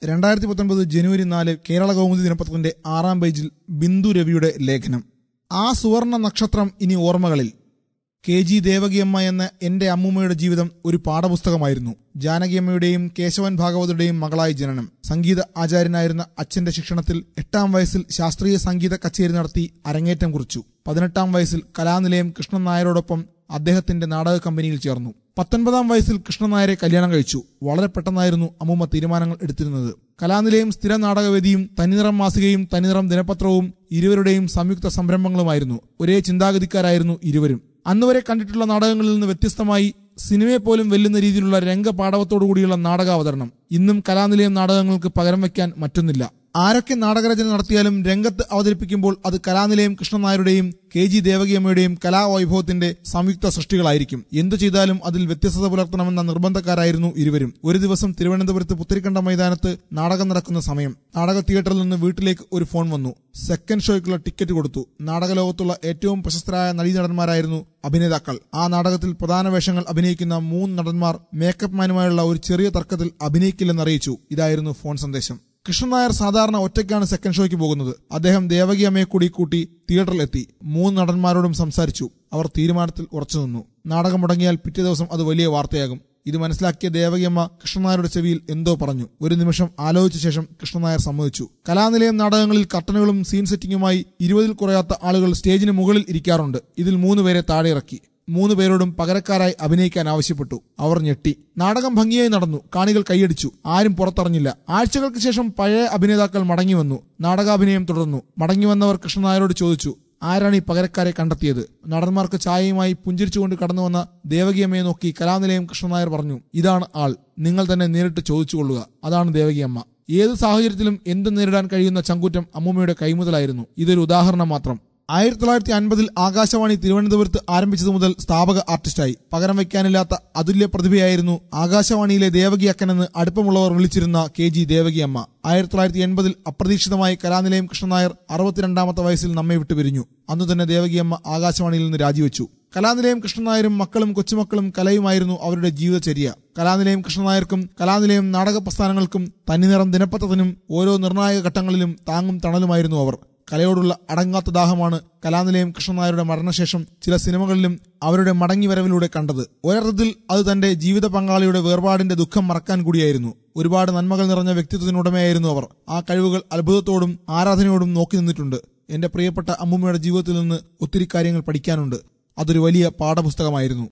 രണ്ടായിരത്തി പത്തൊൻപത് ജനുവരി നാല് കേരള കൗമുദി ദിനപത്രത്തിന്റെ ആറാം പേജിൽ ബിന്ദു രവിയുടെ ലേഖനം ആ സുവർണ നക്ഷത്രം ഇനി ഓർമ്മകളിൽ കെ ജി ദേവകിയമ്മ എന്ന എന്റെ അമ്മൂമ്മയുടെ ജീവിതം ഒരു പാഠപുസ്തകമായിരുന്നു ജാനകിയമ്മയുടെയും കേശവൻ ഭാഗവതരുടെയും മകളായി ജനനം സംഗീത ആചാര്യനായിരുന്ന അച്ഛന്റെ ശിക്ഷണത്തിൽ എട്ടാം വയസ്സിൽ ശാസ്ത്രീയ സംഗീത കച്ചേരി നടത്തി അരങ്ങേറ്റം കുറിച്ചു പതിനെട്ടാം വയസ്സിൽ കലാനിലയം കൃഷ്ണൻ നായരോടൊപ്പം അദ്ദേഹത്തിന്റെ നാടക കമ്പനിയിൽ ചേർന്നു പത്തൊൻപതാം വയസ്സിൽ കൃഷ്ണൻ നായരെ കല്യാണം കഴിച്ചു വളരെ പെട്ടെന്നായിരുന്നു അമ്മൂമ്മ തീരുമാനങ്ങൾ എടുത്തിരുന്നത് കലാനിലയം സ്ഥിര നാടകവേദിയും തനിനിറം മാസികയും തനിനിറം ദിനപത്രവും ഇരുവരുടെയും സംയുക്ത സംരംഭങ്ങളുമായിരുന്നു ഒരേ ചിന്താഗതിക്കാരായിരുന്നു ഇരുവരും അന്നുവരെ കണ്ടിട്ടുള്ള നാടകങ്ങളിൽ നിന്ന് വ്യത്യസ്തമായി സിനിമയെ പോലും വെല്ലുന്ന രീതിയിലുള്ള രംഗപാടവത്തോടുകൂടിയുള്ള നാടകാവതരണം ഇന്നും കലാനിലയം നാടകങ്ങൾക്ക് പകരം വയ്ക്കാൻ മറ്റൊന്നില്ല ആരൊക്കെ നാടകരചന നടത്തിയാലും രംഗത്ത് അവതരിപ്പിക്കുമ്പോൾ അത് കലാനിലയം കൃഷ്ണൻ നായരുടെയും കെ ജി ദേവകിയമ്മയുടെയും കലാവൈഭവത്തിന്റെ സംയുക്ത സൃഷ്ടികളായിരിക്കും എന്തു ചെയ്താലും അതിൽ വ്യത്യസ്തത പുലർത്തണമെന്ന നിർബന്ധക്കാരായിരുന്നു ഇരുവരും ഒരു ദിവസം തിരുവനന്തപുരത്ത് പുത്തരിക്കണ്ട മൈതാനത്ത് നാടകം നടക്കുന്ന സമയം നാടക തിയേറ്ററിൽ നിന്ന് വീട്ടിലേക്ക് ഒരു ഫോൺ വന്നു സെക്കൻഡ് ഷോയ്ക്കുള്ള ടിക്കറ്റ് കൊടുത്തു നാടകലോകത്തുള്ള ഏറ്റവും പ്രശസ്തരായ നടീനടന്മാരായിരുന്നു അഭിനേതാക്കൾ ആ നാടകത്തിൽ പ്രധാന വേഷങ്ങൾ അഭിനയിക്കുന്ന മൂന്ന് നടന്മാർ മേക്കപ്പ് മാനുമായുള്ള ഒരു ചെറിയ തർക്കത്തിൽ അഭിനയിക്കില്ലെന്നറിയിച്ചു ഇതായിരുന്നു ഫോൺ സന്ദേശം കൃഷ്ണൻ നായർ സാധാരണ ഒറ്റയ്ക്കാണ് സെക്കൻഡ് ഷോയ്ക്ക് പോകുന്നത് അദ്ദേഹം ദേവകി അമ്മയെ കൂടി കൂട്ടി തിയേറ്ററിലെത്തി മൂന്ന് നടന്മാരോടും സംസാരിച്ചു അവർ തീരുമാനത്തിൽ ഉറച്ചു നിന്നു നാടകം മുടങ്ങിയാൽ പിറ്റേ ദിവസം അത് വലിയ വാർത്തയാകും ഇത് മനസ്സിലാക്കിയ ദേവകിയമ്മ കൃഷ്ണനായരുടെ ചെവിയിൽ എന്തോ പറഞ്ഞു ഒരു നിമിഷം ആലോചിച്ച ശേഷം കൃഷ്ണനായർ സമ്മതിച്ചു കലാനിലയം നാടകങ്ങളിൽ കർട്ടനുകളും സീൻ സെറ്റിംഗുമായി ഇരുപതിൽ കുറയാത്ത ആളുകൾ സ്റ്റേജിന് മുകളിൽ ഇരിക്കാറുണ്ട് ഇതിൽ മൂന്ന് പേരെ താഴെ ഇറക്കി മൂന്ന് പേരോടും പകരക്കാരായി അഭിനയിക്കാൻ ആവശ്യപ്പെട്ടു അവർ ഞെട്ടി നാടകം ഭംഗിയായി നടന്നു കാണികൾ കൈയടിച്ചു ആരും പുറത്തറിഞ്ഞില്ല ആഴ്ചകൾക്ക് ശേഷം പഴയ അഭിനേതാക്കൾ മടങ്ങി വന്നു നാടകാഭിനയം തുടർന്നു മടങ്ങി വന്നവർ കൃഷ്ണനായരോട് ചോദിച്ചു ആരാണ് ഈ പകരക്കാരെ കണ്ടെത്തിയത് നടന്മാർക്ക് ചായയുമായി പുഞ്ചിരിച്ചുകൊണ്ട് കടന്നു വന്ന ദേവകിയമ്മയെ നോക്കി കലാനിലയം കൃഷ്ണനായർ പറഞ്ഞു ഇതാണ് ആൾ നിങ്ങൾ തന്നെ നേരിട്ട് ചോദിച്ചുകൊള്ളുക അതാണ് ദേവകിയമ്മ ഏത് സാഹചര്യത്തിലും എന്ത് നേരിടാൻ കഴിയുന്ന ചങ്കൂറ്റം അമ്മൂമ്മയുടെ കൈമുതലായിരുന്നു ഇതൊരു ഉദാഹരണം മാത്രം ആയിരത്തി തൊള്ളായിരത്തി അൻപതിൽ ആകാശവാണി തിരുവനന്തപുരത്ത് ആരംഭിച്ചതു മുതൽ സ്ഥാപക ആർട്ടിസ്റ്റായി പകരം വയ്ക്കാനില്ലാത്ത അതുല്യ പ്രതിഭയായിരുന്നു ആകാശവാണിയിലെ ദേവകി അക്കനെന്ന് അടുപ്പമുള്ളവർ വിളിച്ചിരുന്ന കെ ജി ദേവകി അമ്മ ആയിരത്തി തൊള്ളായിരത്തി എൺപതിൽ അപ്രതീക്ഷിതമായി കലാനിലയം കൃഷ്ണനായർ അറുപത്തിരണ്ടാമത്തെ വയസ്സിൽ നമ്മെ വിട്ടുപിരിഞ്ഞു അന്നു തന്നെ ദേവകിയമ്മ ആകാശവാണിയിൽ നിന്ന് രാജിവെച്ചു കലാനിലയം കൃഷ്ണനായരും മക്കളും കൊച്ചുമക്കളും കലയുമായിരുന്നു അവരുടെ ജീവിതചര്യ കലാനിലയം കൃഷ്ണനായർക്കും കലാനിലയം നാടക പ്രസ്ഥാനങ്ങൾക്കും തന്നിനിറം ദിനപത്രത്തിനും ഓരോ നിർണായക ഘട്ടങ്ങളിലും താങ്ങും തണലുമായിരുന്നു അവർ കലയോടുള്ള അടങ്ങാത്ത ദാഹമാണ് കലാനിലയം കൃഷ്ണനായരുടെ മരണശേഷം ചില സിനിമകളിലും അവരുടെ മടങ്ങിവരവിലൂടെ കണ്ടത് ഒരർത്ഥത്തിൽ അത് തന്റെ ജീവിത പങ്കാളിയുടെ വേർപാടിന്റെ ദുഃഖം മറക്കാൻ കൂടിയായിരുന്നു ഒരുപാട് നന്മകൾ നിറഞ്ഞ വ്യക്തിത്വത്തിനുടമയായിരുന്നു അവർ ആ കഴിവുകൾ അത്ഭുതത്തോടും ആരാധനയോടും നോക്കി നിന്നിട്ടുണ്ട് എന്റെ പ്രിയപ്പെട്ട അമ്മൂമ്മയുടെ ജീവിതത്തിൽ നിന്ന് ഒത്തിരി കാര്യങ്ങൾ പഠിക്കാനുണ്ട് അതൊരു വലിയ പാഠപുസ്തകമായിരുന്നു